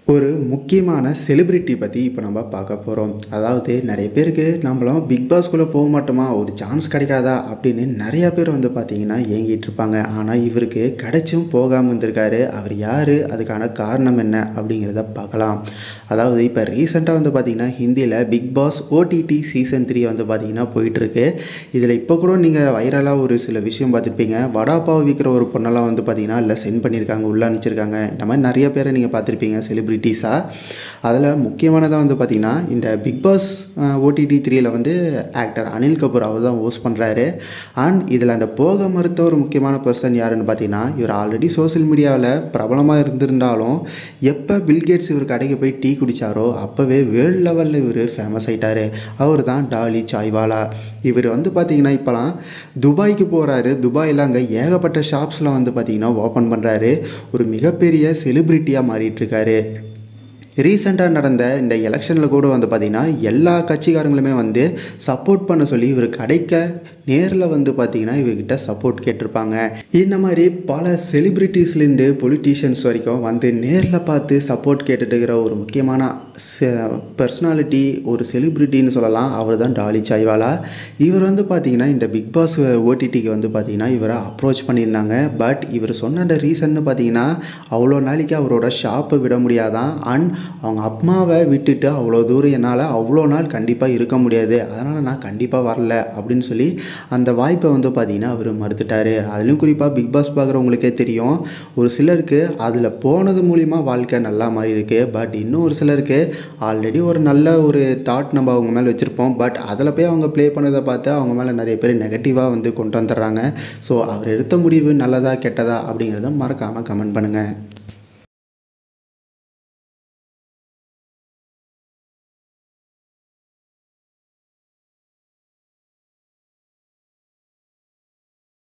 ஒரு முக்கியமான செலிப்ரிட்டி பற்றி இப்போ நம்ம பார்க்க போகிறோம் அதாவது நிறைய பேருக்கு நம்மளும் பிக் பாஸ்குள்ளே போக மாட்டோமா ஒரு சான்ஸ் கிடைக்காதா அப்படின்னு நிறைய பேர் வந்து பார்த்தீங்கன்னா ஏங்கிட்டு இருப்பாங்க ஆனால் இவருக்கு கிடைச்சும் போகாமல் இருந்திருக்காரு அவர் யார் அதுக்கான காரணம் என்ன அப்படிங்கிறத பார்க்கலாம் அதாவது இப்போ ரீசெண்டாக வந்து பார்த்திங்கன்னா ஹிந்தியில் Bigg Boss OTT season three வந்து பார்த்திங்கன்னா போயிட்டுருக்கு இதில் இப்போ கூட நீங்கள் வைரலாக ஒரு சில விஷயம் பார்த்துருப்பீங்க வடாப்பாவை விற்கிற ஒரு பொண்ணெல்லாம் வந்து பார்த்திங்கன்னா இல்லை சென்ட் பண்ணியிருக்காங்க உள்ளே அனுப்பிச்சிருக்காங்க இந்த மாதிரி நிறைய பேரை நீங்கள் பார்த்துருப்பீங்க செலிப்ரிட்டிஸாக அதில் முக்கியமானதாக வந்து பார்த்திங்கன்னா இந்த பிக் பாஸ் ஓடிடி த்ரீயில் வந்து ஆக்டர் அனில் கபூர் அவர் தான் ஹோஸ்ட் பண்ணுறாரு அண்ட் இதில் அந்த போக மறுத்த ஒரு முக்கியமான பர்சன் யாருன்னு பார்த்தீங்கன்னா இவர் ஆல்ரெடி சோஷியல் மீடியாவில் பிரபலமாக இருந்திருந்தாலும் எப்போ பில்கேட்ஸ் இவர் கடைக்கு போய் டீ குடித்தாரோ அப்போவே வேர்ல்டு லெவலில் இவர் ஃபேமஸ் ஆயிட்டாரு அவர் தான் டாலி சாய்வாலா இவர் வந்து பார்த்திங்கன்னா இப்போலாம் துபாய்க்கு போகிறாரு துபாயில் அங்கே ஏகப்பட்ட ஷாப்ஸில் வந்து பார்த்திங்கன்னா ஓப்பன் பண்ணுறாரு ஒரு மிகப்பெரிய செலிப்ரிட்டியாக மாறிட்டு இருக்காரு ரீசெண்டாக நடந்த இந்த எலெக்ஷனில் கூட வந்து பார்த்திங்கன்னா எல்லா கட்சிக்காரங்களுமே வந்து சப்போர்ட் பண்ண சொல்லி இவர் கடைக்க நேரில் வந்து பார்த்திங்கன்னா இவர்கிட்ட சப்போர்ட் கேட்டிருப்பாங்க இந்த மாதிரி பல செலிப்ரிட்டிஸ்லேருந்து பொலிட்டீஷியன்ஸ் வரைக்கும் வந்து நேரில் பார்த்து சப்போர்ட் கேட்டுட்டு இருக்கிற ஒரு முக்கியமான பர்சனாலிட்டி ஒரு செலிப்ரிட்டின்னு சொல்லலாம் அவர் தான் டாலி சாய்வாலா இவர் வந்து பார்த்திங்கன்னா இந்த பிக் பாஸ் ஓடிடிக்கு வந்து பார்த்திங்கன்னா இவரை அப்ரோச் பண்ணியிருந்தாங்க பட் இவர் சொன்ன அந்த ரீசன்னு பார்த்தீங்கன்னா அவ்வளோ நாளைக்கு அவரோட ஷாப்பை விட முடியாதான் அண்ட் அவங்க அம்மாவை விட்டுட்டு அவ்வளோ தூரம் என்னால் அவ்வளோ நாள் கண்டிப்பாக இருக்க முடியாது அதனால் நான் கண்டிப்பாக வரல அப்படின்னு சொல்லி அந்த வாய்ப்பை வந்து பார்த்திங்கன்னா அவர் மறுத்துட்டார் அதுலேயும் குறிப்பாக பிக் பாஸ் பார்க்குறவங்களுக்கே தெரியும் ஒரு சிலருக்கு அதில் போனது மூலிமா வாழ்க்கை நல்லா மாறி இருக்கு பட் இன்னும் ஒரு சிலருக்கு ஆல்ரெடி ஒரு நல்ல ஒரு தாட் நம்ம அவங்க மேலே வச்சுருப்போம் பட் அதில் போய் அவங்க ப்ளே பண்ணதை பார்த்து அவங்க மேலே நிறைய பேர் நெகட்டிவாக வந்து கொண்டு வந்துடுறாங்க ஸோ அவர் எடுத்த முடிவு நல்லதா கெட்டதா அப்படிங்கிறத மறக்காமல் கமெண்ட் பண்ணுங்கள்